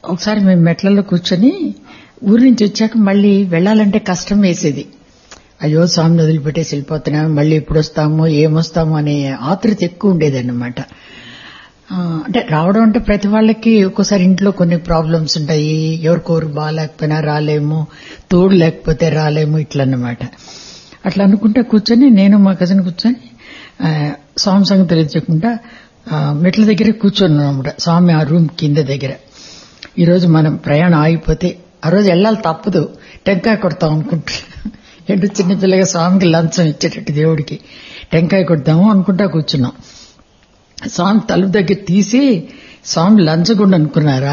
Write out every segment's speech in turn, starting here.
ఒకసారి మేము మెట్లలో కూర్చొని ఊరి నుంచి వచ్చాక మళ్ళీ వెళ్ళాలంటే కష్టం వేసేది అయ్యో స్వామిని వదిలిపెట్టేసి వెళ్ళిపోతున్నాము మళ్ళీ ఎప్పుడు వస్తామో ఏమొస్తామో అనే ఆతృత ఎక్కువ ఉండేదన్నమాట ఆ, అంటే రావడం అంటే ప్రతి వాళ్ళకి ఒక్కోసారి ఇంట్లో కొన్ని ప్రాబ్లమ్స్ ఉంటాయి ఎవరికోరు బాగాలేకపోయినా రాలేము తోడు లేకపోతే రాలేము ఇట్లా అన్నమాట అట్లా అనుకుంటే కూర్చొని నేను మా కజిన్ కూర్చొని ఆ, స్వామి సంగతి తెలియజేయకుండా ఆ, మెట్ల దగ్గర కూర్చొని అనమాట స్వామి ఆ రూమ్ కింద దగ్గర ఈరోజు మనం ప్రయాణం ఆగిపోతే ఆ రోజు వెళ్ళాలి తప్పదు టెంకాయ కొడతాం అనుకుంటా ఏంటో చిన్నపిల్లగా స్వామికి లంచం ఇచ్చేటట్టు దేవుడికి టెంకాయ కొడతాము అనుకుంటా కూర్చున్నాం స్వామి తలుపు దగ్గర తీసి స్వామి లంచగుండు అనుకున్నారా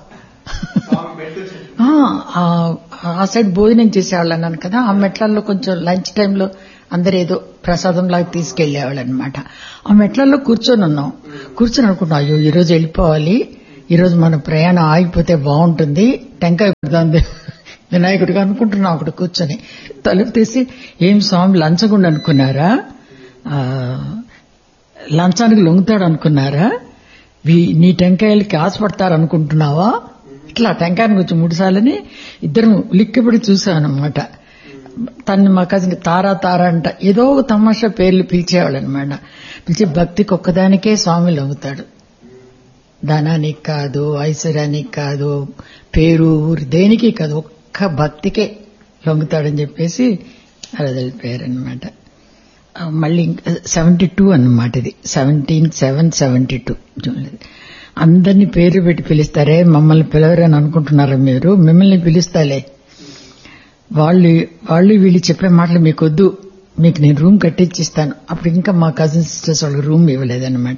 ఆ, ఆ- ఆ సైడ్ భోజనం చేసేవాళ్ళు అన్నాను కదా ఆ మెట్లల్లో కొంచెం లంచ్ టైంలో అందరు ఏదో ప్రసాదం లాగా తీసుకెళ్లేవాళ్ళు అనమాట ఆ మెట్లల్లో కూర్చొని ఉన్నాం కూర్చొని అనుకున్నాం అయ్యో ఈ రోజు వెళ్ళిపోవాలి ఈ రోజు మన ప్రయాణం ఆగిపోతే బాగుంటుంది టెంకాయ పెడదాం వినాయకుడిగా అనుకుంటున్నాం అక్కడ కూర్చొని తలుపు తీసి ఏం స్వామి లంచగుండు అనుకున్నారా ఆ, లంచానికి లొంగుతాడు అనుకున్నారా వీ- నీ టెంకాయలకి ఆశపడతారు అనుకుంటున్నావా ఇట్లా టెంకాయని కొంచెం మూడు సార్లని ఇద్దరం లిక్కపడి చూసామన్నమాట తను మా కజిన్ తారా తారా అంట ఏదో ఒక తమాషా పేర్లు పిలిచేవాళ్ళు అనమాట పిలిచి భక్తికి ఒక్కదానికే స్వామి లొంగుతాడు ధనానికి కాదు ఐశ్వర్యానికి కాదు పేరు ఊరు దేనికి కాదు ఒక్క భక్తికే లొంగుతాడని చెప్పేసి అలా వెళ్ళిపోయారనమాట మళ్ళీ సెవెంటీ టూ అన్నమాట ఇది సెవెంటీన్ సెవెన్ సెవెంటీ టూ అందరినీ పేరు పెట్టి పిలుస్తారే మమ్మల్ని పిలవరని అనుకుంటున్నారా మీరు మిమ్మల్ని పిలుస్తాలే వాళ్ళు వాళ్ళు వీళ్ళు చెప్పే మాటలు మీకు వద్దు మీకు నేను రూమ్ కట్టించిస్తాను అప్పుడు ఇంకా మా కజిన్ సిస్టర్స్ వాళ్ళకి రూమ్ ఇవ్వలేదన్నమాట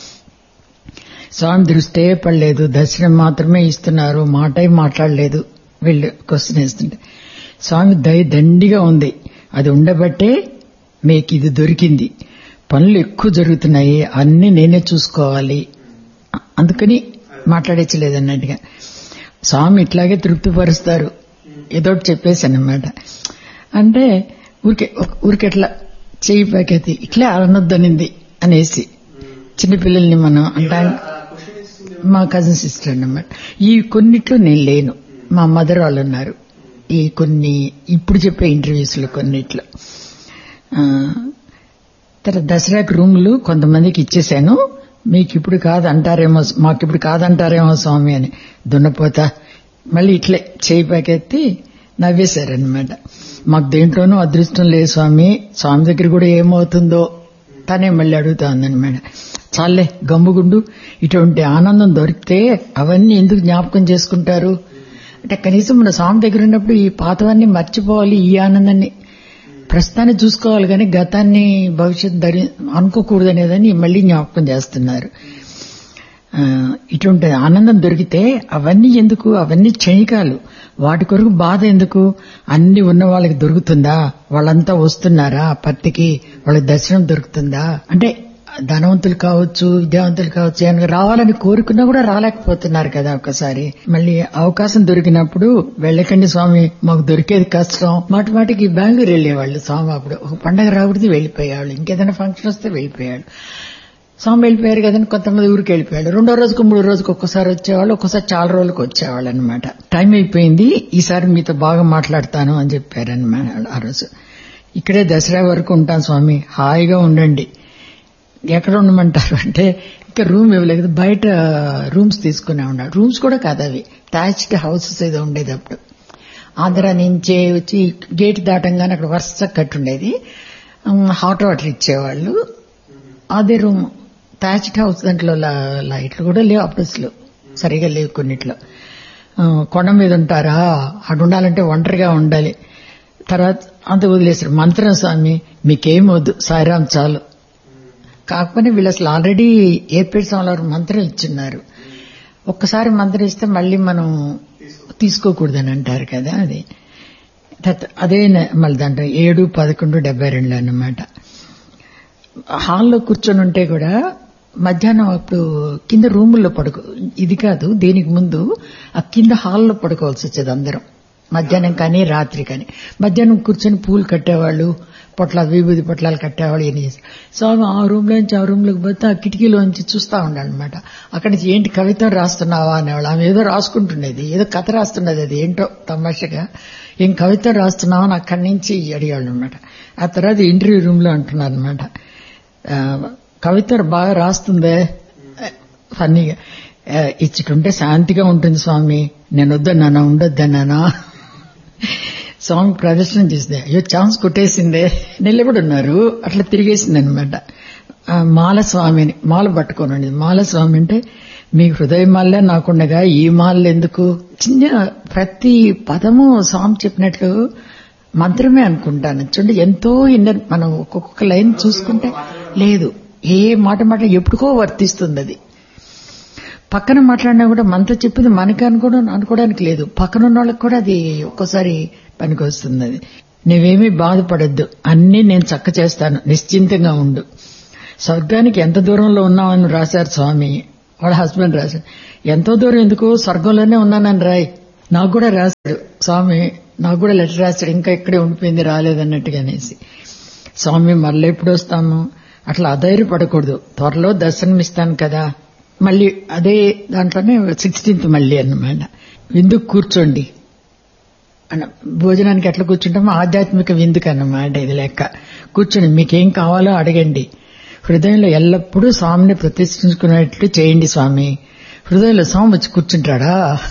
స్వామి దృష్టే పడలేదు దర్శనం మాత్రమే ఇస్తున్నారు మాటే మాట్లాడలేదు వీళ్ళు క్వశ్చన్ వేస్తుంటే స్వామి దయ దండిగా ఉంది అది ఉండబట్టే మీకు ఇది దొరికింది పనులు ఎక్కువ జరుగుతున్నాయి అన్ని నేనే చూసుకోవాలి అందుకని మాట్లాడేచ్చలేదన్నట్టుగా స్వామి ఇట్లాగే తృప్తిపరుస్తారు ఏదో ఒకటి చెప్పేశాను అనమాట అంటే ఊరికే ఒక- ఊరికే ఎట్లా చెయ్యి పాకెత్తి ఇట్లా అనొద్దనింది అనేసి చిన్నపిల్లల్ని మనం అంటా మా కజిన్ సిస్టర్ అన్నమాట ఈ కొన్నిట్లో నేను లేను మా మదర్ వాళ్ళు ఉన్నారు ఈ కొన్ని ఇప్పుడు చెప్పే ఇంటర్వ్యూస్ లో కొన్నిట్లో ఆ, తర్వాత దసరాకి రూములు కొంతమందికి ఇచ్చేశాను మీకు ఇప్పుడు కాదు అంటారేమో మాకు ఇప్పుడు కాదంటారేమో స్వామి అని దున్నపోత మళ్ళీ ఇట్లే చేయి పాకెత్తి నవ్వేశారనమాట మాకు దేంట్లోనూ అదృష్టం లేదు స్వామి స్వామి దగ్గర కూడా ఏమవుతుందో తనే మళ్ళీ అడుగుతా ఉందన్నమాట చాలే గమ్ముగుండు ఇటువంటి ఆనందం దొరికితే అవన్నీ ఎందుకు జ్ఞాపకం చేసుకుంటారు అంటే కనీసం మన స్వామి దగ్గర ఉన్నప్పుడు ఈ పాతవన్నీ మర్చిపోవాలి ఈ ఆనందాన్ని ప్రస్తుతాన్ని చూసుకోవాలి కానీ గతాన్ని భవిష్యత్ ధరి అనుకోకూడదు అనేదని మళ్ళీ జ్ఞాపకం చేస్తున్నారు ఆ, ఇటువంటి ఆనందం దొరికితే అవన్నీ ఎందుకు అవన్నీ క్షణికాలు వాటి కొరకు బాధ ఎందుకు అన్ని ఉన్న వాళ్ళకి దొరుకుతుందా వాళ్ళంతా వస్తున్నారా పత్తికి వాళ్ళకి దర్శనం దొరుకుతుందా అంటే ధనవంతులు కావచ్చు విద్యావంతులు కావచ్చు ఏమైనా రావాలని కోరుకున్నా కూడా రాలేకపోతున్నారు కదా ఒకసారి మళ్ళీ అవకాశం దొరికినప్పుడు వెళ్ళకండి స్వామి మాకు దొరికేది కష్టం మాటి మాటికి బెంగళూరు వెళ్ళేవాళ్ళు స్వామి అప్పుడు ఒక పండగ రాకూడదు వెళ్ళిపోయేవాళ్ళు ఇంకేదైనా ఫంక్షన్ వస్తే వెళ్ళిపోయాడు స్వామి వెళ్ళిపోయారు కదండి కొంతమంది ఊరికి వెళ్ళిపోయాడు రెండో రోజుకు మూడో రోజుకు ఒక్కసారి వచ్చేవాళ్ళు ఒక్కసారి చాలా రోజులకు వచ్చేవాళ్ళు అనమాట టైం అయిపోయింది ఈసారి మీతో బాగా మాట్లాడతాను అని చెప్పారనమాట ఆ రోజు ఇక్కడే దసరా వరకు ఉంటాను స్వామి హాయిగా ఉండండి ఎక్కడ ఉండమంటారు అంటే ఇంకా రూమ్ ఇవ్వలేదు కదా, బయట రూమ్స్ తీసుకునే ఉన్నాడు రూమ్స్ కూడా కాదు అవి టాచ్డ్ హౌసెస్ ఏదో ఉండేది అప్పుడు ఆంధ్ర నుంచే వచ్చి గేట్ దాటంగానే అక్కడ వరుస కట్టుండేది హాట్ వాటర్ ఇచ్చేవాళ్ళు అదే రూమ్ టాచ్డ్ హౌస్ దాంట్లో లా- లైట్లు కూడా లేవు అప్పుడు సరిగా లేవు కొన్నిట్లో ఆ, కొండ మీద ఉంటారా అటు ఉండాలంటే ఒంటరిగా ఉండాలి తర్వాత అంత వదిలేశారు మంత్రం స్వామి మీకేం వద్దు సాయిరాం చాలు కాకపోతే వీళ్ళు అసలు ఆల్రెడీ ఏర్పేట స్వామి వారు మంత్రం ఇచ్చున్నారు ఒక్కసారి మంత్రం ఇస్తే మళ్ళీ మనం తీసుకోకూడదని అంటారు కదా అది తర్వాత అదే న- మళ్ళీ దాంట్లో ఏడు పదకొండు డెబ్బై రెండు అన్నమాట హాల్లో కూర్చొని ఉంటే కూడా మధ్యాహ్నం అప్పుడు కింద రూముల్లో పడుకో ఇది కాదు దీనికి ముందు ఆ కింద హాల్లో పడుకోవాల్సి వచ్చేది అందరం మధ్యాహ్నం కానీ రాత్రి కానీ మధ్యాహ్నం కూర్చొని పూలు కట్టేవాళ్ళు పొట్ల విభూది పొట్లాలు కట్టేవాళ్ళు ఏం చేసి స్వామి ఆ రూమ్ లోంచి ఆ రూమ్ లోకి పోతే ఆ కిటికీలోంచి చూస్తా ఉన్నాడు అనమాట అక్కడి నుంచి ఏంటి కవిత రాస్తున్నావా అనేవాళ్ళు ఆమె ఏదో రాసుకుంటున్నది ఏదో కథ రాస్తున్నది అది ఏంటో తమాషగా ఏం కవిత రాస్తున్నావా అని అక్కడి నుంచి అడిగాడు అనమాట ఆ తర్వాత ఇంటర్వ్యూ రూమ్ లో అంటున్నారు అనమాట కవిత బాగా రాస్తుందే ఫన్నీగా "ఆ, ఇచ్చుకుంటే శాంతిగా ఉంటుంది స్వామి నేను వద్దన్నానా ఉండొద్దన్నానా స్వామి ప్రదర్శన చేసింది అయ్యో ఛాన్స్ కొట్టేసిందే నిలబడి ఉన్నారు అట్లా తిరిగేసింది అనమాట మాల స్వామిని మాల పట్టుకోనండి మాల స్వామి అంటే మీ హృదయ మాలే నాకుండగా ఈ మాలలు ఎందుకు చిన్న ప్రతి పదము స్వామి చెప్పినట్లు మంత్రమే అనుకుంటాను చూడండి ఎంతో ఇన్నర్ మనం ఒక్కొక్క లైన్ చూసుకుంటే లేదు ఏ మాట మాట ఎప్పుడుకో వర్తిస్తుంది అది పక్కన మాట్లాడినా కూడా మనతో చెప్పింది మనకి అనుకోవడం అనుకోవడానికి లేదు పక్కన ఉన్న వాళ్ళకి కూడా అది ఒక్కోసారి పనికి వస్తుంది అది నువ్వేమీ బాధపడద్దు అన్నీ నేను చక్క చేస్తాను నిశ్చింతంగా ఉండు స్వర్గానికి ఎంత దూరంలో ఉన్నామని రాశారు స్వామి వాళ్ళ హస్బెండ్ రాశారు ఎంతో దూరం ఎందుకు స్వర్గంలోనే ఉన్నానని రాయ్ నాకు కూడా రాశాడు స్వామి నాకు కూడా లెటర్ రాశాడు ఇంకా ఇక్కడే ఉండిపోయింది రాలేదన్నట్టుగా అనేసి స్వామి మళ్ళీ ఎప్పుడు వస్తాము అట్లా అధైర్యపడకూడదు త్వరలో దర్శనమిస్తాను కదా మళ్ళీ అదే దాంట్లోనే సిక్స్టీన్త్ మళ్ళీ అన్నమాట విందుకు కూర్చోండి అన్న భోజనానికి ఎట్లా కూర్చుంటామో ఆధ్యాత్మిక విందుకు అన్నమాట ఇది లెక్క కూర్చొని మీకేం కావాలో అడగండి హృదయంలో ఎల్లప్పుడూ స్వామిని ప్రతిష్ఠించుకునేట్లు చేయండి స్వామి హృదయంలో స్వామి వచ్చి కూర్చుంటాడా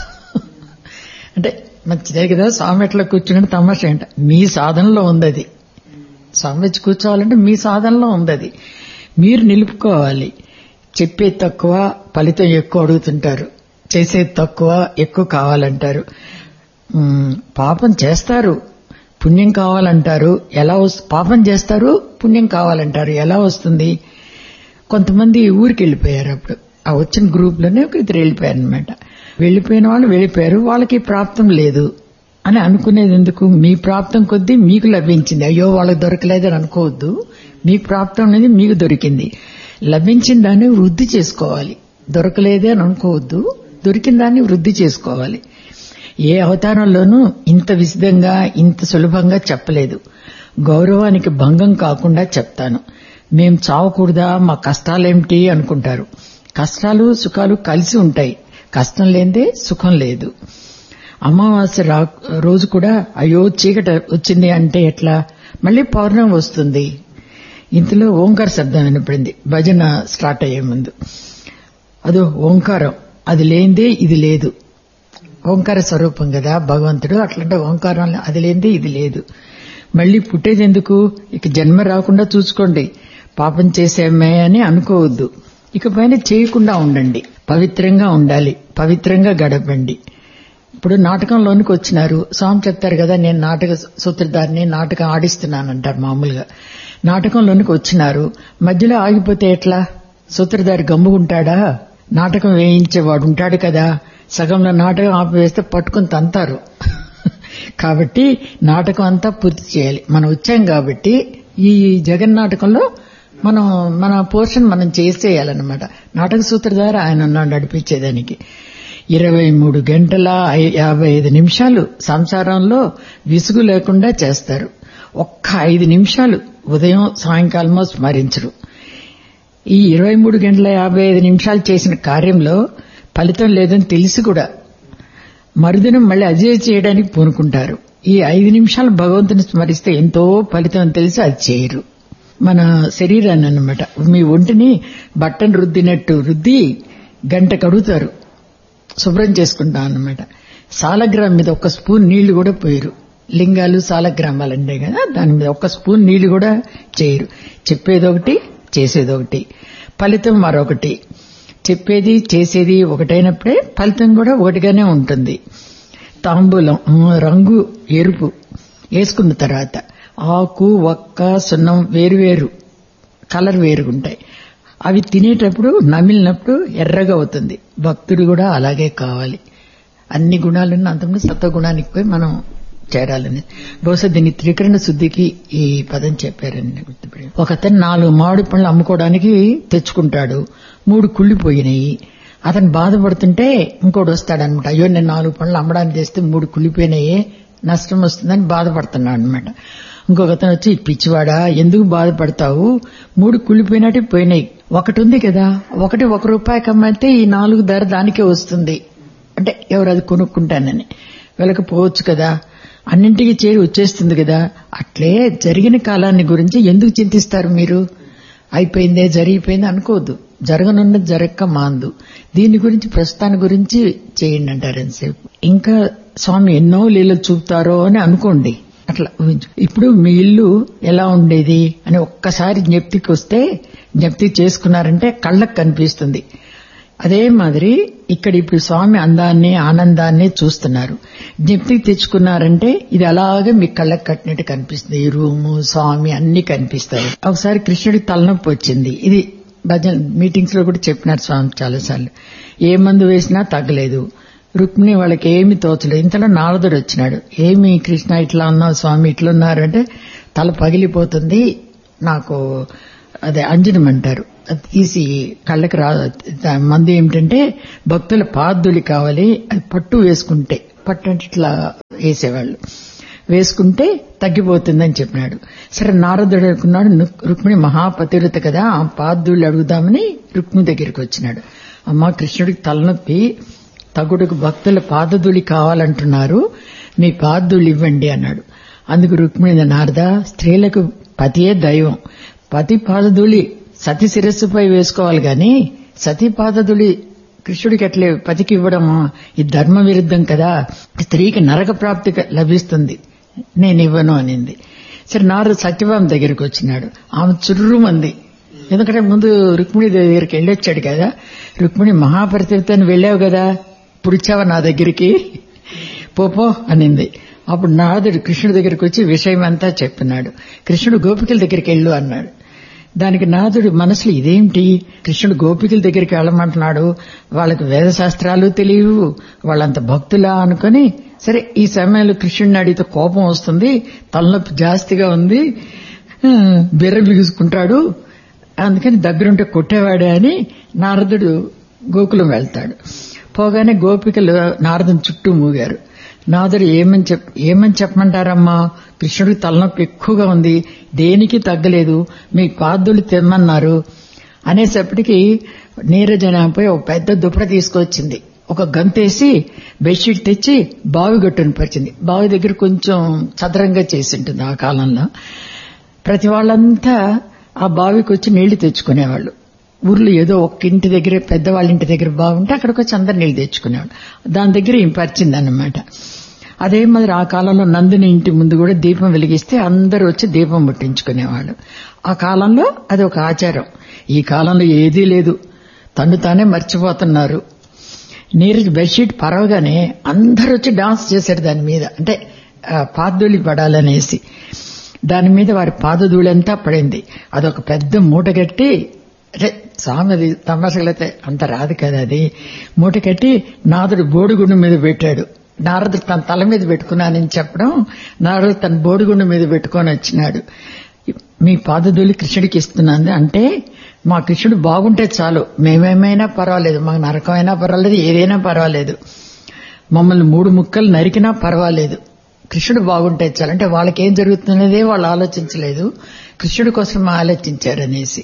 అంటే మంచిదే కదా స్వామి ఎట్లా కూర్చుంటే తమాషా ఏంట మీ సాధనలో ఉంది అది స్వామి వచ్చి కూర్చోవాలంటే మీ సాధనలో ఉంది అది మీరు నిలుపుకోవాలి చెప్పేది తక్కువ ఫలితం ఎక్కువ అడుగుతుంటారు చేసేది తక్కువ ఎక్కువ కావాలంటారు ఉమ్, పాపం చేస్తారు పుణ్యం కావాలంటారు ఎలా వస్తు పాపం చేస్తారు పుణ్యం కావాలంటారు ఎలా వస్తుంది కొంతమంది ఊరికి వెళ్ళిపోయారు అప్పుడు ఆ వచ్చిన గ్రూప్ లోనే ఒక ఇద్దరు వెళ్ళిపోయారు అనమాట వెళ్ళిపోయిన వాళ్ళు వెళ్ళిపోయారు వాళ్ళకి ప్రాప్తం లేదు అని అనుకునేది ఎందుకు మీ ప్రాప్తం కొద్దీ మీకు లభించింది అయ్యో వాళ్ళకి దొరకలేదని అనుకోవద్దు మీ ప్రాప్తం అనేది మీకు దొరికింది లభించిన దాన్ని వృద్ధి చేసుకోవాలి దొరకలేదే అని అనుకోవద్దు దొరికిన దాన్ని వృద్ధి చేసుకోవాలి ఏ అవతారంలోనూ ఇంత విశదంగా ఇంత సులభంగా చెప్పలేదు గౌరవానికి భంగం కాకుండా చెప్తాను మేం చావకూడదా మా కష్టాలేమిటి అనుకుంటారు కష్టాలు సుఖాలు కలిసి ఉంటాయి కష్టం లేదే సుఖం లేదు అమావాస్య రా రోజు కూడా అయ్యో చీకట వచ్చింది అంటే ఎట్లా మళ్ళీ పౌర్ణమి వస్తుంది ఇంతలో ఓంకార శబ్దం వినపడింది భజన స్టార్ట్ అయ్యే ముందు అదో ఓంకారం అది లేనిదే ఇది లేదు ఓంకార స్వరూపం కదా భగవంతుడు అట్లంటే ఓంకారం అది లేనిదే ఇది లేదు మళ్ళీ పుట్టేది ఎందుకు ఇక జన్మ రాకుండా చూసుకోండి పాపం చేసేమే అని అనుకోవద్దు ఇక పైన చేయకుండా ఉండండి పవిత్రంగా ఉండాలి పవిత్రంగా గడపండి ఇప్పుడు నాటకంలోనికి వచ్చినారు స్వామి చెప్తారు కదా నేను నాటక సూత్రధారిని నాటకం ఆడిస్తున్నానంటారు మామూలుగా నాటకంలోనికి వచ్చినారు మధ్యలో ఆగిపోతే ఎట్లా సూత్రధారి గమ్ముకుంటాడా నాటకం వేయించేవాడు ఉంటాడు కదా సగంలో నాటకం ఆపివేస్తే పట్టుకుని తంతారు కాబట్టి నాటకం అంతా పూర్తి చేయాలి మనం వచ్చాం కాబట్టి ఈ జగన్ నాటకంలో మనం మన పోర్షన్ మనం చేసేయాలన్నమాట నాటక సూత్రధార ఆయన ఉన్నాడు నడిపించేదానికి ఇరవై మూడు గంటల ఐ- యాభై ఐదు నిమిషాలు సంసారంలో విసుగు లేకుండా చేస్తారు ఒక్క ఐదు నిమిషాలు ఉదయం సాయంకాలమో స్మరించరు ఈ ఇరవై మూడు గంటల యాభై ఐదు నిమిషాలు చేసిన కార్యంలో ఫలితం లేదని తెలిసి కూడా మరుదినం మళ్ళీ అదే చేయడానికి పూనుకుంటారు ఈ ఐదు నిమిషాలు భగవంతుని స్మరిస్తే ఎంతో ఫలితం తెలిసి అది చేయరు మన శరీరాన్ని అన్నమాట మీ ఒంటిని బట్టను రుద్దినట్టు రుద్ది గంట కడుగుతారు శుభ్రం చేసుకుంటాం అన్నమాట సాలగ్రామ్ మీద ఒక స్పూన్ నీళ్లు కూడా పోయరు లింగాలు సాలగ్రామాలు అండే కదా దాని మీద ఒక స్పూన్ నీళ్లు కూడా చేయరు చెప్పేది ఒకటి చేసేది ఒకటి ఫలితం మరొకటి చెప్పేది చేసేది ఒకటైనప్పుడే ఫలితం కూడా ఒకటిగానే ఉంటుంది తాంబూలం ఆ, రంగు ఎరుపు వేసుకున్న తర్వాత ఆకు ఒక్క సున్నం వేరువేరు కలర్ వేరుగుంటాయి అవి తినేటప్పుడు నమిలినప్పుడు ఎర్రగా అవుతుంది భక్తుడు కూడా అలాగే కావాలి అన్ని గుణాలున్న అంతకుముందు సత్వగుణానికి పోయి మనం చేరాలని బహుశా దీన్ని త్రికరణ శుద్ధికి ఈ పదం చెప్పారండి గుర్తుపడి ఒక అతను నాలుగు మామిడి పళ్ళు అమ్ముకోవడానికి తెచ్చుకుంటాడు మూడు కుళ్ళిపోయినాయి అతను బాధపడుతుంటే ఇంకోటి వస్తాడనమాట అయ్యో నేను నాలుగు పళ్ళు అమ్మడానికి తెస్తే మూడు కుళ్ళిపోయినాయే నష్టం వస్తుందని బాధపడుతున్నాడు అనమాట ఇంకొక అతను వచ్చి పిచ్చివాడా ఎందుకు బాధపడతావు మూడు కుళ్ళిపోయినట్టు పోయినాయి ఒకటి ఉంది కదా ఒకటి ఒక రూపాయి కమ్మైతే ఈ నాలుగు ధర దానికే వస్తుంది అంటే ఎవరు అది కొనుక్కుంటానని వెళ్ళకపోవచ్చు కదా అన్నింటికి చేరి వచ్చేస్తుంది కదా అట్లే జరిగిన కాలాన్ని గురించి ఎందుకు చింతిస్తారు మీరు అయిపోయిందే జరిగిపోయింది అనుకోవద్దు జరగనున్నది జరగక మాందు దీని గురించి ప్రస్తుతాన్ని గురించి చేయండి అంటారు ఎంతసేపు ఇంకా స్వామి ఎన్నో లీలలు చూపుతారో అని అనుకోండి అట్లా ఊహించు ఇప్పుడు మీ ఇల్లు ఎలా ఉండేది అని ఒక్కసారి జ్ఞప్తికి వస్తే జ్ఞప్తి చేసుకున్నారంటే కళ్ళకు కనిపిస్తుంది అదే మాదిరి ఇక్కడ ఇప్పుడు స్వామి అందాన్ని ఆనందాన్ని చూస్తున్నారు జ్ఞప్తికి తెచ్చుకున్నారంటే ఇది అలాగే మీ కళ్ళకు కట్టినట్టు కనిపిస్తుంది ఈ రూము స్వామి అన్ని కనిపిస్తాయి ఒకసారి కృష్ణుడికి తలనొప్పి వచ్చింది ఇది భజన మీటింగ్స్ లో కూడా చెప్పినారు స్వామి చాలాసార్లు ఏ మందు వేసినా తగ్గలేదు రుక్మిణి వాళ్ళకి ఏమి తోచలేదు ఇంతలో నారదుడు వచ్చినాడు ఏమి కృష్ణ ఇట్లా ఉన్నావు స్వామి ఇట్లా ఉన్నారంటే తల పగిలిపోతుంది నాకు అదే అంజనం అంటారు అది తీసి కళ్ళకి రా మందు ఏమిటంటే భక్తుల పాదులి కావాలి అది పట్టు వేసుకుంటే పట్టు అంటే ఇట్లా వేసేవాళ్ళు వేసుకుంటే తగ్గిపోతుందని చెప్పినాడు సరే నారదుడు అనుకున్నాడు రుక్మిణి మహాపతివ్రత కదా ఆ పాదుళ్ళు అడుగుదామని రుక్మిణి దగ్గరికి వచ్చినాడు అమ్మ కృష్ణుడికి తలనొప్పి తగుడుకు భక్తుల పాదధూళి కావాలంటున్నారు మీ పాదధూళి ఇవ్వండి అన్నాడు అందుకు రుక్మిణి నారద స్త్రీలకు పతియే దైవం పతి పాదధూళి సతి శిరస్సుపై వేసుకోవాలి గాని సతీ పాదధూళి కృష్ణుడికి అట్లే పతికి ఇవ్వడం ఇది ధర్మ విరుద్ధం కదా స్త్రీకి నరక ప్రాప్తి లభిస్తుంది నేను ఇవ్వను అనింది సరే నారదు సత్యభామ దగ్గరికి వచ్చినాడు ఆమె చుర్రుమంది ఎందుకంటే ముందు రుక్మిణి దగ్గరికి వెళ్ళొచ్చాడు కదా రుక్మిణి మహాపరితిని వెళ్ళావు కదా ఇప్పుడు ఇచ్చావా నా దగ్గరికి పోపో అనింది అప్పుడు నారదుడు కృష్ణుడి దగ్గరికి వచ్చి విషయం అంతా చెప్పినాడు కృష్ణుడు గోపికల దగ్గరికి వెళ్ళు అన్నాడు దానికి నాథుడు మనసులో ఇదేంటి కృష్ణుడు గోపికల దగ్గరికి వెళ్ళమంటున్నాడు వాళ్ళకి వేద శాస్త్రాలు తెలియవు వాళ్ళంత భక్తులా అనుకుని సరే ఈ సమయంలో కృష్ణుడిని అడిగితే కోపం వస్తుంది తలనొప్పి జాస్తిగా ఉంది బిర్ర బిగుసుకుంటాడు అందుకని దగ్గరుంటే కొట్టేవాడే అని నారదుడు గోకులం వెళ్తాడు పోగానే గోపికలు నారదుని చుట్టూ మూగారు నాదుడు ఏమని చెప్ ఏమని చెప్పమంటారమ్మా కృష్ణుడికి తలనొప్పి ఎక్కువగా ఉంది దేనికి తగ్గలేదు మీ పాదులు తెమ్మన్నారు అనేసప్పటికి నీరజనపై ఒక పెద్ద దుప్పట తీసుకొచ్చింది ఒక గంతేసి బెడ్షీట్ తెచ్చి బావి గట్టును పరిచింది బావి దగ్గర కొంచెం చదరంగా చేసి ఉంటుంది ఆ కాలంలో ప్రతి వాళ్ళంతా ఆ బావికి వచ్చి నీళ్లు తెచ్చుకునేవాళ్ళు ఊర్లో ఏదో ఒక్క ఇంటి దగ్గర పెద్దవాళ్ళ ఇంటి దగ్గర బాగుంటే అక్కడికి వచ్చి అందరు నీళ్లు తెచ్చుకునేవాడు దాని దగ్గర ఏం పరిచింది అన్నమాట అదే మరి ఆ కాలంలో నందిని ఇంటి ముందు కూడా దీపం వెలిగిస్తే అందరూ వచ్చి దీపం ముట్టించుకునేవాళ్ళు ఆ కాలంలో అది ఒక ఆచారం ఈ కాలంలో ఏదీ లేదు తను తానే మర్చిపోతున్నారు నీరజ్ బెడ్షీట్ పరవగానే అందరూ వచ్చి డాన్స్ చేశారు దాని మీద అంటే పాదూలి పడాలనేసి దాని మీద వారి పాదధూళంతా పడింది అదొక పెద్ద మూట కట్టి అంటే స్వామి అది తమాషలైతే అంత రాదు కదా అది మూట కట్టి నాదుడు బోడిగుండు మీద పెట్టాడు నారదుడు తన తల మీద పెట్టుకున్నానని చెప్పడం నారదుడు తన బోడిగుండు మీద పెట్టుకొని వచ్చినాడు మీ పాదధూళి కృష్ణుడికి ఇస్తున్నాను అంటే మా కృష్ణుడు బాగుంటే చాలు మేమేమైనా పర్వాలేదు మాకు నరకమైనా పర్వాలేదు ఏదైనా పర్వాలేదు మమ్మల్ని మూడు ముక్కలు నరికినా పర్వాలేదు కృష్ణుడు బాగుంటే చాలు అంటే వాళ్ళకి ఏం జరుగుతున్నదే వాళ్ళు ఆలోచించలేదు కృష్ణుడి కోసం ఆలోచించారనేసి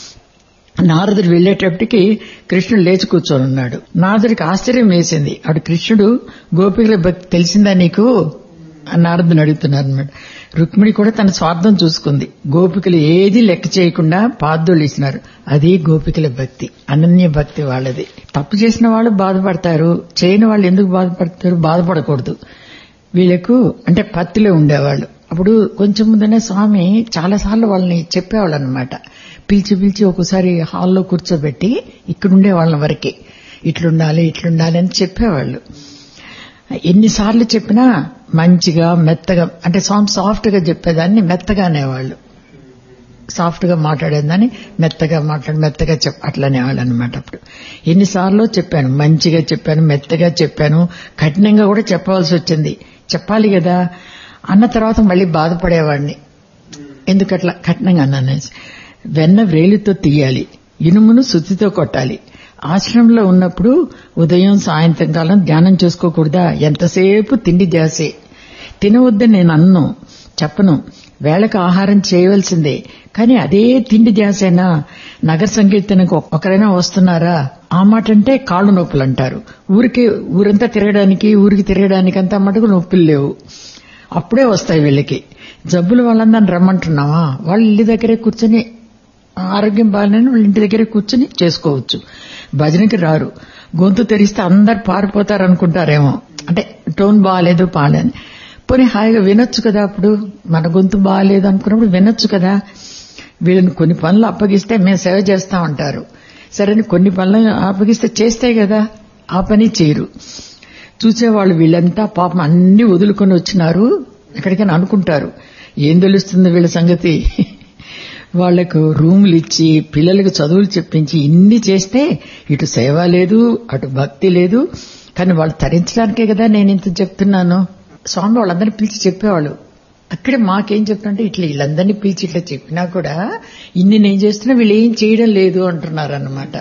నారదుడు వెళ్లేటప్పటికి కృష్ణుడు లేచి కూర్చొని ఉన్నాడు నారదుడికి ఆశ్చర్యం వేసింది అటు కృష్ణుడు గోపికల భక్తి తెలిసిందా నీకు అని నారదుని అడుగుతున్నారు అనమాట రుక్మిణి కూడా తన స్వార్థం చూసుకుంది గోపికలు ఏది లెక్క చేయకుండా పాదులు ఇచ్చినారు అది గోపికల భక్తి అనన్య భక్తి వాళ్ళది తప్పు చేసిన వాళ్ళు బాధపడతారు చేయని వాళ్ళు ఎందుకు బాధపడతారు బాధపడకూడదు వీళ్ళకు అంటే పత్తిలో ఉండేవాళ్ళు అప్పుడు కొంచెం ముందనే స్వామి చాలాసార్లు వాళ్ళని చెప్పేవాళ్ళు అనమాట పిలిచి పిలిచి ఒకసారి హాల్లో కూర్చోబెట్టి ఇక్కడుండే వాళ్ళ వరకే ఇట్లుండాలి ఇట్లుండాలి అని చెప్పేవాళ్ళు ఎన్నిసార్లు చెప్పినా మంచిగా మెత్తగా అంటే స్వామి సాఫ్ట్ గా చెప్పేదాన్ని మెత్తగా అనేవాళ్ళు సాఫ్ట్ గా మాట్లాడేదాన్ని మెత్తగా మాట్లాడి మెత్తగా చెప్ అట్లా అనేవాళ్ళు అనమాట అప్పుడు ఎన్నిసార్లు చెప్పాను మంచిగా చెప్పాను మెత్తగా చెప్పాను కఠినంగా కూడా చెప్పవలసి వచ్చింది చెప్పాలి కదా అన్న తర్వాత మళ్ళీ బాధపడేవాడిని ఎందుకట్లా కఠినంగా అన్నాను వెన్న వ్రేలితో తీయాలి ఇనుమును శుద్ధితో కొట్టాలి ఆశ్రమంలో ఉన్నప్పుడు ఉదయం సాయంత్రం కాలం ధ్యానం చేసుకోకూడదా ఎంతసేపు తిండి జాసే తినవద్దని నేను అన్ను చెప్పను వేళకు ఆహారం చేయవలసిందే కానీ అదే తిండి ధ్యాసేనా నగర సంకీర్తనకు ఒకరైనా వస్తున్నారా ఆ మాట అంటే కాళ్ళు నొప్పులు అంటారు ఊరికి ఊరంతా తిరగడానికి ఊరికి తిరగడానికి అంతా మటుకు నొప్పులు లేవు అప్పుడే వస్తాయి వీళ్ళకి జబ్బుల వాళ్ళందరిని రమ్మంటున్నావా వాళ్ళ ఇల్లు దగ్గరే కూర్చొని ఆరోగ్యం బాగాలేని వాళ్ళ ఇంటి దగ్గరే కూర్చొని చేసుకోవచ్చు భజనకి రారు గొంతు తెరిస్తే అందరు పారిపోతారు అనుకుంటారేమో అంటే టోన్ బాగాలేదు పాలని పోనీ హాయిగా వినొచ్చు కదా అప్పుడు మన గొంతు బాగాలేదు అనుకున్నప్పుడు వినొచ్చు కదా వీళ్ళని కొన్ని పనులు అప్పగిస్తే మేము సేవ చేస్తా ఉంటారు సరే కొన్ని పనులు అప్పగిస్తే చేస్తే కదా ఆ పని చేయరు చూసేవాళ్ళు వీళ్ళంతా పాపం అన్ని వదులుకొని వచ్చినారు ఎక్కడికైనా అనుకుంటారు ఏం తెలుస్తుంది వీళ్ళ సంగతి వాళ్లకు రూములు ఇచ్చి పిల్లలకు చదువులు చెప్పించి ఇన్ని చేస్తే ఇటు సేవ లేదు అటు భక్తి లేదు కానీ వాళ్ళు తరించడానికే కదా నేను ఇంత చెప్తున్నాను స్వామి వాళ్ళందరినీ పిలిచి చెప్పేవాళ్ళు అక్కడే మాకేం చెప్తుంటే ఇట్లా వీళ్ళందరినీ పిలిచి ఇట్లా చెప్పినా కూడా ఇన్ని నేను చేస్తున్నా వీళ్ళు ఏం చేయడం లేదు అంటున్నారు అన్నమాట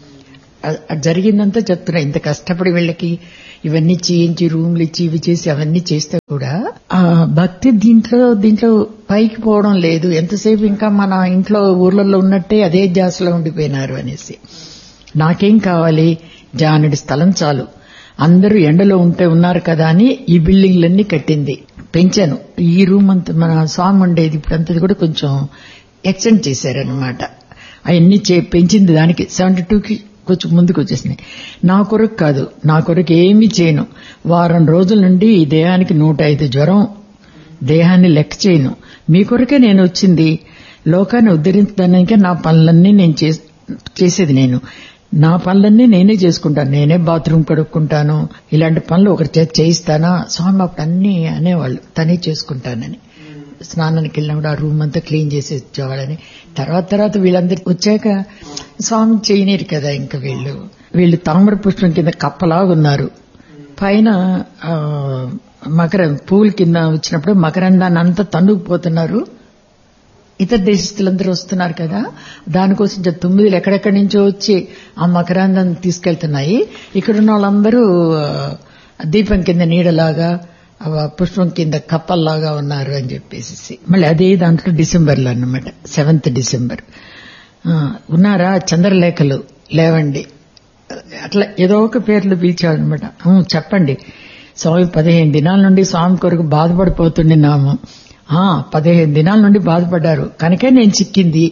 జరిగిందంతా చెప్తున్నా ఇంత కష్టపడి వీళ్ళకి ఇవన్నీ చేయించి రూమ్లు ఇచ్చి ఇవి చేసి అవన్నీ చేస్తే కూడా ఆ భక్తి దీంట్లో దీంట్లో పైకి పోవడం లేదు ఎంతసేపు ఇంకా మన ఇంట్లో ఊర్లలో ఉన్నట్టే అదే ధ్యాసలో ఉండిపోయినారు అనేసి నాకేం కావాలి జానుడి స్థలం చాలు అందరూ ఎండలో ఉంటే ఉన్నారు కదా అని ఈ బిల్డింగ్లన్నీ కట్టింది పెంచాను ఈ రూమ్ అంతా మన స్వామి ఉండేది ఇప్పుడంతా కూడా కొంచెం ఎక్స్టెండ్ చేశారనమాట అవన్నీ పెంచింది దానికి సెవెంటీ టూకి కొంచెం ముందుకు వచ్చేసినాయి నా కొరకు కాదు నా కొరకు ఏమీ చేయను వారం రోజుల నుండి ఈ దేహానికి నూట ఐదు జ్వరం దేహాన్ని లెక్క చేయను మీ కొరకే నేను వచ్చింది లోకాన్ని ఉద్ధరించడానికే నా పనులన్నీ నేను చేసేది నేను నా పనులన్నీ నేనే చేసుకుంటాను నేనే బాత్రూమ్ కడుక్కుంటాను ఇలాంటి పనులు ఒకరి చేతి చేయిస్తానా స్వామి అప్పుడు అన్ని అనేవాళ్ళు తనే చేసుకుంటానని స్నానానికి వెళ్ళినప్పుడు ఆ రూమ్ అంతా క్లీన్ చేసి వచ్చేవాళ్ళని తర్వాత తర్వాత వీళ్ళందరికి వచ్చాక స్వామి చేయనీరు కదా ఇంకా వీళ్ళు వీళ్ళు తామర పుష్పం కింద కప్పలాగా ఉన్నారు పైన మకర పువ్వుల కింద వచ్చినప్పుడు మకరందాన్ని అంతా తన్నుకుపోతున్నారు ఇతర దేశస్తులందరూ వస్తున్నారు కదా దానికోసం తొమ్మిదిలు ఎక్కడెక్కడి నుంచో వచ్చి ఆ మకరాందాన్ని తీసుకెళ్తున్నాయి ఇక్కడున్న వాళ్ళందరూ దీపం కింద నీడలాగా పుష్పం కింద కప్పల్లాగా ఉన్నారు అని చెప్పేసి మళ్ళీ అదే దాంట్లో డిసెంబర్లో అన్నమాట సెవెంత్ డిసెంబర్ ఉన్నారా చంద్రలేఖలు లేవండి అట్లా ఏదో ఒక పేర్లు పిలిచాడనమాట చెప్పండి స్వామి పదిహేను దినాల నుండి స్వామి కొరకు బాధపడిపోతుండినాము పదిహేను దినాల నుండి బాధపడ్డారు కనుకే నేను చిక్కింది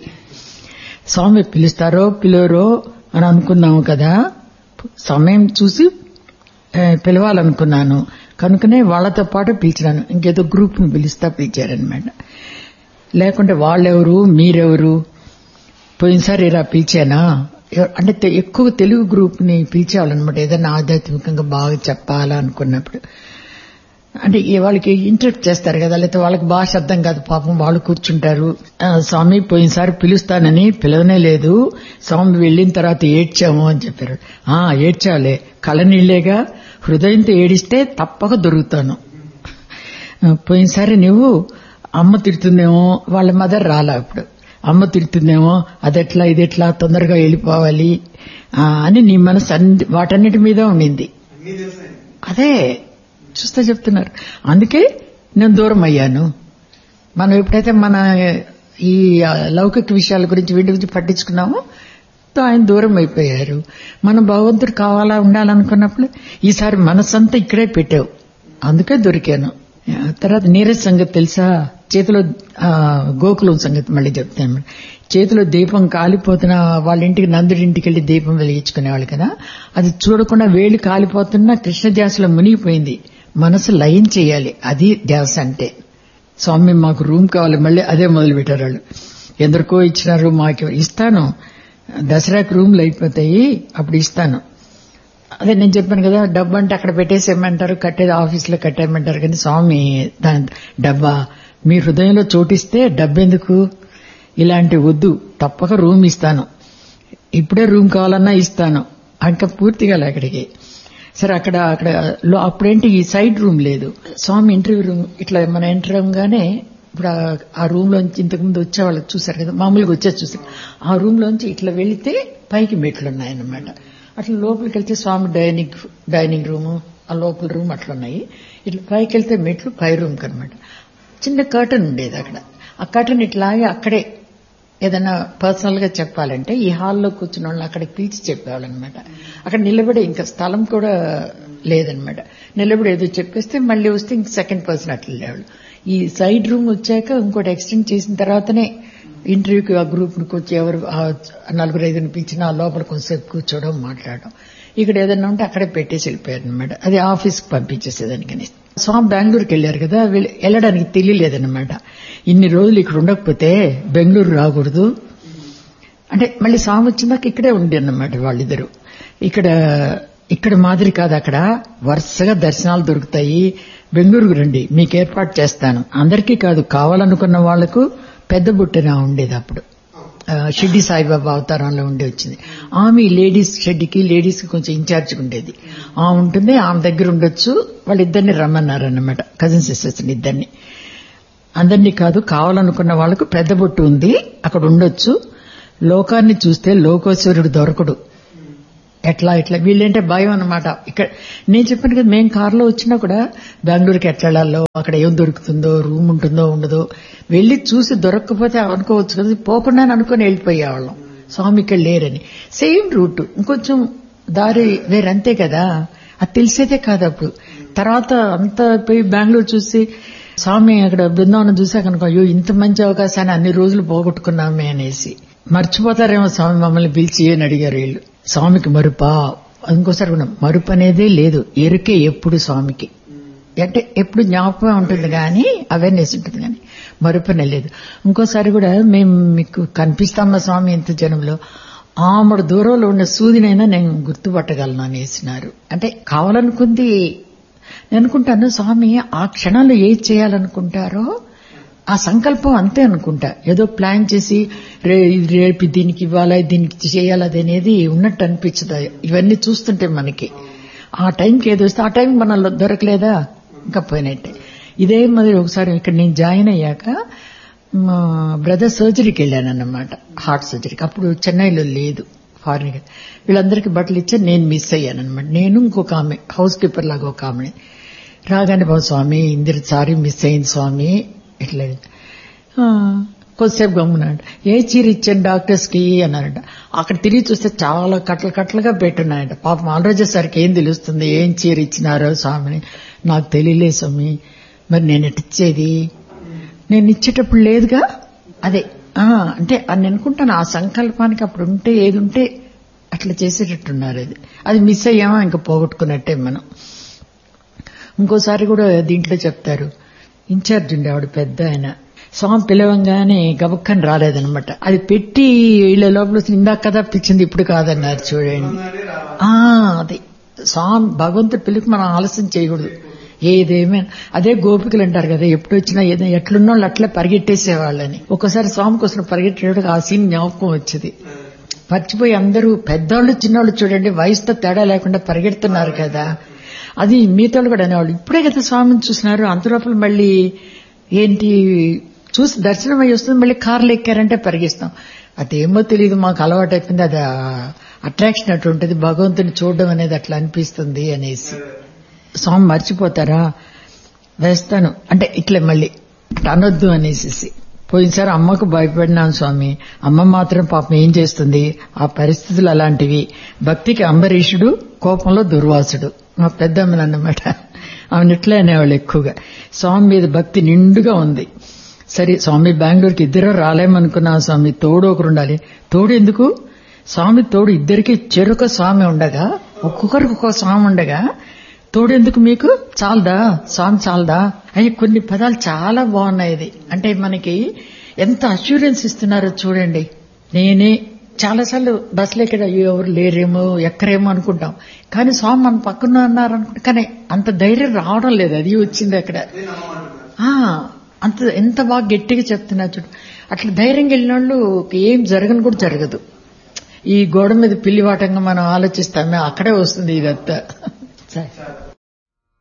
స్వామి పిలుస్తారో పిలవరో అని అనుకున్నాము కదా సమయం చూసి పిలవాలనుకున్నాను కనుకనే వాళ్లతో పాటు పిలిచినాను ఇంకేదో గ్రూప్ను పిలుస్తా పిలిచారనమాట లేకుంటే వాళ్ళెవరు మీరెవరు పోయినసారి ఇలా పిలిచానా అంటే ఎక్కువ తెలుగు గ్రూప్ ని పిలిచేవాళ్ళనమాట ఏదైనా ఆధ్యాత్మికంగా బాగా చెప్పాలా అనుకున్నప్పుడు అంటే వాళ్ళకి ఇంటరెక్ట్ చేస్తారు కదా లేకపోతే వాళ్ళకి భాష అర్థం కాదు పాపం వాళ్ళు కూర్చుంటారు స్వామి పోయినసారి పిలుస్తానని పిలవనే లేదు స్వామి వెళ్లిన తర్వాత ఏడ్చాము అని చెప్పారు ఆ ఏడ్చాలే కళనీళ్లేగా హృదయంతో ఏడిస్తే తప్పక దొరుకుతాను పోయినసారి నువ్వు అమ్మ తిడుతుందేమో వాళ్ళ మదర్ రాలా ఇప్పుడు అమ్మ తిడుతుందేమో అదెట్లా ఇదెట్లా తొందరగా వెళ్ళిపోవాలి అని నీ మనసు వాటన్నిటి మీద ఉండింది అదే చూస్తా చెప్తున్నారు అందుకే నేను దూరం అయ్యాను మనం ఎప్పుడైతే మన ఈ లౌకిక విషయాల గురించి వీటి గురించి పట్టించుకున్నామో ఆయన దూరం అయిపోయారు మనం భగవంతుడు కావాలా ఉండాలనుకున్నప్పుడు ఈసారి మనసంతా ఇక్కడే పెట్టావు అందుకే దొరికాను తర్వాత నీరజ్ సంగతి తెలుసా చేతిలో గోకులం సంగతి మళ్ళీ చెప్తాను చేతిలో దీపం కాలిపోతున్న వాళ్ళ ఇంటికి నందుడింటికి వెళ్లి దీపం వెలిగించుకునేవాళ్ళు కదా అది చూడకుండా వేళ్ళు కాలిపోతున్నా కృష్ణ ధ్యాసలో మునిగిపోయింది మనసు లయం చేయాలి అది ధ్యాస అంటే స్వామి మాకు రూమ్ కావాలి మళ్ళీ అదే మొదలు పెట్టారు వాళ్ళు ఎందరికో ఇచ్చినారు మాకు ఇస్తాను దసరాకు రూమ్లు అయిపోతాయి అప్పుడు ఇస్తాను అదే నేను చెప్పాను కదా డబ్బు అంటే అక్కడ పెట్టేసేయమంటారు కట్టేది ఆఫీసులో కట్టేయమంటారు కానీ స్వామి దాని డబ్బా మీ హృదయంలో చోటిస్తే డబ్బెందుకు ఇలాంటి వద్దు తప్పక రూమ్ ఇస్తాను ఇప్పుడే రూమ్ కావాలన్నా ఇస్తాను ఇంకా పూర్తిగా అక్కడికి సరే అక్కడ అక్కడ అప్పుడేంటి ఈ సైడ్ రూమ్ లేదు స్వామి ఇంటర్వ్యూ రూమ్ ఇట్లా మన ఎంటర్ అవగానే ఇప్పుడు ఆ రూమ్ లోంచి ఇంతకుముందు వచ్చే వాళ్ళకి చూసారు కదా మామూలుగా వచ్చే చూసారు ఆ రూమ్ లోంచి ఇట్లా వెళితే పైకి మెట్లు ఉన్నాయన్నమాట అట్లా లోపలికి వెళ్తే స్వామి డైనింగ్ డైనింగ్ రూమ్ ఆ లోపల రూమ్ అట్లా ఉన్నాయి ఇట్లా పైకి వెళ్తే మెట్లు పై రూమ్ కనమాట చిన్న కర్టన్ ఉండేది అక్కడ ఆ కర్టన్ ఇట్లాగే అక్కడే ఏదైనా పర్సనల్ గా చెప్పాలంటే ఈ హాల్లో కూర్చున్న వాళ్ళని అక్కడికి పిలిచి చెప్పేవాళ్ళు అనమాట అక్కడ నిలబడి ఇంకా స్థలం కూడా లేదనమాట నిలబడి ఏదో చెప్పేస్తే మళ్ళీ వస్తే ఇంక సెకండ్ పర్సన్ అట్లా వెళ్ళేవాళ్ళు ఈ సైడ్ రూమ్ వచ్చాక ఇంకోటి ఎక్స్టెండ్ చేసిన తర్వాతనే ఇంటర్వ్యూకి ఆ గ్రూప్ వచ్చి ఎవరు ఆ నలుగురు ఐదుని పిలిచిన ఆ లోపల కొంచెంసేపు కూర్చోవడం మాట్లాడడం ఇక్కడ ఏదైనా ఉంటే అక్కడే పెట్టేసి వెళ్ళిపోయారు అనమాట అది ఆఫీస్కి పంపించేసేదానికని స్వామి బెంగళూరుకి వెళ్ళారు కదా వీళ్ళు వెళ్ళడానికి తెలియలేదన్నమాట ఇన్ని రోజులు ఇక్కడ ఉండకపోతే బెంగళూరు రాకూడదు అంటే మళ్ళీ స్వామి వచ్చిందాక ఇక్కడే ఉండి అన్నమాట వాళ్ళిద్దరు ఇక్కడ ఇక్కడ మాదిరి కాదు అక్కడ వరుసగా దర్శనాలు దొరుకుతాయి బెంగళూరుకు రండి మీకు ఏర్పాటు చేస్తాను అందరికీ కాదు కావాలనుకున్న వాళ్లకు పెద్ద బుట్టెన ఉండేది అప్పుడు ఆ, షిడ్డి సాయిబాబా అవతారంలో ఉండి వచ్చింది ఆమె లేడీస్ షెడ్డికి లేడీస్ కి కొంచెం ఇన్ఛార్జ్ ఉండేది ఆమె ఉంటుంది ఆమె దగ్గర ఉండొచ్చు వాళ్ళిద్దరిని రమ్మన్నారన్నమాట కజిన్ సిస్టర్స్ ఇద్దరిని అందరినీ కాదు కావాలనుకున్న వాళ్ళకు పెద్ద బొట్టు ఉంది అక్కడ ఉండొచ్చు లోకాన్ని చూస్తే లోకోశ్వరుడు దొరకడు ఎట్లా ఎట్లా వీళ్ళంటే భయం అన్నమాట ఇక్కడ నేను చెప్పాను కదా మేము కారులో వచ్చినా కూడా బెంగళూరుకి ఎట్లా వెళ్ళాలో అక్కడ ఏం దొరుకుతుందో రూమ్ ఉంటుందో ఉండదో వెళ్లి చూసి దొరకకపోతే అనుకోవచ్చు కదా పోకుండా అనుకుని వెళ్ళిపోయేవాళ్ళం స్వామి ఇక్కడ లేరని సేమ్ రూట్ ఇంకొంచెం దారి వేరంతే కదా అది తెలిసేదే కాదు అప్పుడు తర్వాత అంతా పోయి బెంగళూరు చూసి స్వామి అక్కడ బృందావనం చూసాక అనుకో అయ్యో ఇంత మంచి అవకాశాన్ని అన్ని రోజులు పోగొట్టుకున్నామే అనేసి మర్చిపోతారేమో స్వామి మమ్మల్ని పిలిచి అని అడిగారు వీళ్ళు స్వామికి మరుపా ఇంకోసారి కూడా మరుపు అనేదే లేదు ఎరుకే ఎప్పుడు స్వామికి అంటే ఎప్పుడు జ్ఞాపకం ఉంటుంది కానీ అవేర్నెస్ ఉంటుంది కానీ మరుపనే లేదు ఇంకోసారి కూడా మేము మీకు కనిపిస్తామా స్వామి ఇంత జనంలో ఆమడు దూరంలో ఉన్న సూదినైనా నేను గుర్తుపట్టగలను అనేసినారు అంటే కావాలనుకుంది నేను అనుకుంటాను స్వామి ఆ క్షణాలు ఏది చేయాలనుకుంటారో ఆ సంకల్పం అంతే అనుకుంటా ఏదో ప్లాన్ చేసి రే ఇది రేపు దీనికి ఇవ్వాలా దీనికి చేయాలి అది అనేది ఉన్నట్టు అనిపించదు ఇవన్నీ చూస్తుంటే మనకి ఆ టైంకి ఏదో వస్తే ఆ టైం మనలో దొరకలేదా ఇంకా పోయినట్టే ఇదే మరి ఒకసారి ఇక్కడ నేను జాయిన్ అయ్యాక మా బ్రదర్ సర్జరీకి వెళ్ళాను అన్నమాట హార్ట్ సర్జరీకి అప్పుడు చెన్నైలో లేదు ఫారిన్ వీళ్ళందరికీ బట్టలు ఇచ్చా నేను మిస్ అయ్యాను అనమాట నేను ఇంకొక ఆమె హౌస్ కీపర్ లాగా ఒక ఆమె రాగానే బాబు స్వామి ఇందిర సారీ మిస్ అయింది స్వామి ఇట్లా ఆ, కొద్దిసేపు గమ్మున్నాడు ఏ చీర ఇచ్చాను డాక్టర్స్ కి అన్నారంట అక్కడ తిరిగి చూస్తే చాలా కట్టలు కట్టలుగా పెట్టున్నాయంట పాపం ఆల్రెడీ సార్కి ఏం తెలుస్తుంది ఏం చీర ఇచ్చినారో స్వామిని నాకు తెలియలే స్వామి మరి నేను ఎట్టిచ్చేది నేను ఇచ్చేటప్పుడు లేదుగా అదే ఆ అంటే అని అనుకుంటాను ఆ సంకల్పానికి అప్పుడు ఉంటే ఏది ఉంటే అట్లా చేసేటట్టున్నారు అది అది మిస్ అయ్యామా ఇంకా పోగొట్టుకున్నట్టే మనం ఇంకోసారి కూడా దీంట్లో చెప్తారు ఇన్ఛార్జ్ ఉండేవాడు పెద్ద ఆయన స్వామి పిలవంగానే గబక్కని రాలేదనమాట అది పెట్టి వీళ్ళ లోపల వచ్చి ఇందాక కదా పిలిచింది ఇప్పుడు కాదన్నారు చూడండి ఆ అది స్వామి భగవంతుడి పిలుపు మనం ఆలస్యం చేయకూడదు ఏదేమైనా అదే గోపికలు అంటారు కదా ఎప్పుడు వచ్చినా ఏదో ఎట్లున్న వాళ్ళు అట్లా పరిగెట్టేసేవాళ్ళని ఒక్కసారి స్వామి కోసం పరిగెట్టేటప్పుడు ఆ సీన్ జ్ఞాపకం వచ్చేది మర్చిపోయి అందరూ పెద్దవాళ్ళు చిన్నవాళ్ళు చూడండి వయసుతో తేడా లేకుండా పరిగెడుతున్నారు కదా అది మీతో కూడా అనేవాళ్ళు ఇప్పుడే కదా స్వామిని చూసినారు అంతలోపల మళ్ళీ ఏంటి చూసి దర్శనం అయ్యి వస్తుంది మళ్ళీ కార్లు ఎక్కారంటే పరిగిస్తాం అదేమో తెలియదు మాకు అలవాటు అయిపోయింది అది అట్రాక్షన్ అటు ఉంటుంది భగవంతుని చూడడం అనేది అట్లా అనిపిస్తుంది అనేసి స్వామి మర్చిపోతారా వేస్తాను అంటే ఇట్లే మళ్ళీ అట్లా అనొద్దు అనేసి పోయినసారి అమ్మకు భయపడినాను స్వామి అమ్మ మాత్రం పాపం ఏం చేస్తుంది ఆ పరిస్థితులు అలాంటివి భక్తికి అంబరీషుడు కోపంలో దుర్వాసుడు మా పెద్దమ్మని అన్నమాట ఆమెను ఇట్లే అనేవాళ్ళు ఎక్కువగా స్వామి మీద భక్తి నిండుగా ఉంది సరే స్వామి బెంగళూరుకి ఇద్దరు రాలేమనుకున్నాం స్వామి తోడు ఒకరు ఉండాలి తోడు ఎందుకు స్వామి తోడు ఇద్దరికి చెరుక స్వామి ఉండగా ఒక్కొక్కరికి ఒక్కొక్క స్వామి ఉండగా తోడు ఎందుకు మీకు చాలదా స్వామి చాలదా అయ్యి కొన్ని పదాలు చాలా బాగున్నాయి ఇది అంటే మనకి ఎంత అష్యూరెన్స్ ఇస్తున్నారో చూడండి నేనే చాలాసార్లు బస్సులు ఎక్కడ అయ్యో ఎవరు లేరేమో ఎక్కరేమో అనుకుంటాం కానీ స్వామి మన పక్కన అన్నారు అనుకుంటే కానీ అంత ధైర్యం రావడం లేదు అది వచ్చింది అక్కడ ఆ అంత ఎంత బాగా గట్టిగా చెప్తున్నారు చూడు అట్లా ధైర్యంగా వెళ్ళిన వాళ్ళు ఏం జరగని కూడా జరగదు ఈ గోడ మీద పిల్లివాటంగా మనం ఆలోచిస్తామే అక్కడే వస్తుంది ఇదంతా సరే